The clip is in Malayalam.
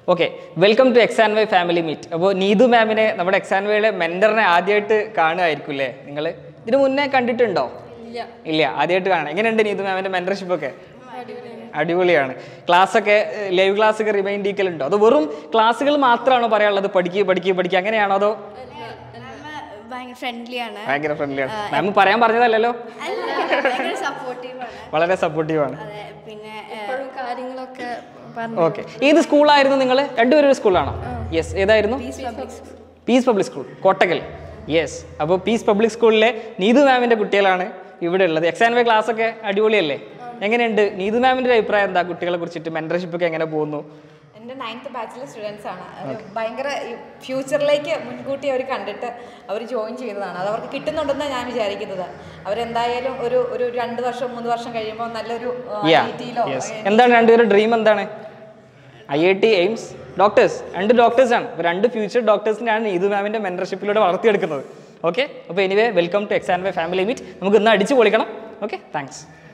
okay welcome to exam way family meet അപ്പോൾ നീതു മാമിനെ നമ്മുടെ എക്സാൻ വൈയുടെ മെൻറ്ററിനെ ആദ്യമായിട്ട് കാണുമായിരിക്കും അല്ലേ നിങ്ങൾ ഇതിനു മുന്നേ കണ്ടിട്ടുണ്ടോ ഇല്ല ആദ്യമായിട്ട് കാണാം എങ്ങനെയുണ്ട് നീതു മാമിൻ്റെ മെൻറ്റർഷിപ്പ് ഒക്കെ അടിപൊളിയാണ് ക്ലാസ് ഒക്കെ ലൈവ് ക്ലാസ് ഒക്കെ റിമൈൻഡ് ചെയ്യിക്കലുണ്ടോ അതോ വെറും ക്ലാസ്സുകൾ മാത്രമാണോ പറയാനുള്ളത് പഠിക്കുക പഠിക്കുക പഠിക്കുക അങ്ങനെയാണോ അതോ ഭയങ്കര ഫ്രണ്ട്ലി ആണ് ഭയങ്കര ഫ്രണ്ട്ലിയാണ് മാം പറയാൻ പറഞ്ഞതല്ലല്ലോ അല്ല ഭയങ്കര സപ്പോർട്ടീവ് ആണ് വളരെ സപ്പോർട്ടീവാണ് അതെ പിന്നെ എപ്പോഴും കാര്യങ്ങളൊക്കെ പറഞ്ഞു ഓക്കെ ഏത് സ്കൂളായിരുന്നു നിങ്ങൾ രണ്ടുപേരും ഒരു സ്കൂളാണോ യെസ് ഏതായിരുന്നു public school peace public school Kottakkal yes അപ്പോൾ പീസ് പബ്ലിക് സ്കൂളിലെ നീതു മാമിൻ്റെ കുട്ടികളാണ് ഇവിടെ ഉള്ളത് എക്സാം വേ ക്ലാസ് ഒക്കെ അടിപൊളിയല്ലേ എങ്ങനെയുണ്ട് നീതു മാമിൻ്റെ അഭിപ്രായം എന്താ കുട്ടികളെ കുറിച്ചിട്ട് മെൻറ്റർഷിപ്പ് ഒക്കെ എങ്ങനെ പോകുന്നു എൻ്റെ നയൻത്ത് ബാച്ചിലെ സ്റ്റുഡൻസ് ആണ് ഒരു ഭയങ്കര ഫ്യൂച്ചറിലേക്ക് മുൻകൂട്ടി അവർ കണ്ടിട്ട് അവർ ജോയിൻ ചെയ്തതാണ് അത് അവർക്ക് കിട്ടുന്നുണ്ടെന്നാണ് ഞാൻ വിചാരിക്കുന്നത് അവരെന്തായാലും ഒരു ഒരു രണ്ട് വർഷം മൂന്ന് വർഷം കഴിയുമ്പോൾ നല്ലൊരു യാ ഐ ടിയിലോ യെസ് എന്താണ് രണ്ടുപേരുടെ ഡ്രീം എന്താണ് I I T AIIMS doctors രണ്ട് ഡോക്ടേഴ്സ് ആണ് അപ്പോൾ രണ്ട് ഫ്യൂച്ചർ ഡോക്ടേഴ്സിനെയാണ് നീതു മാമിൻ്റെ മെൻറ്റർഷിപ്പിലൂടെ വളർത്തിയെടുക്കുന്നത് ഓക്കെ അപ്പോൾ anyway welcome to exam way family meet നമുക്ക് ഇന്ന് അടിച്ച് പൊളിക്കണം ഓക്കെ താങ്ക്സ്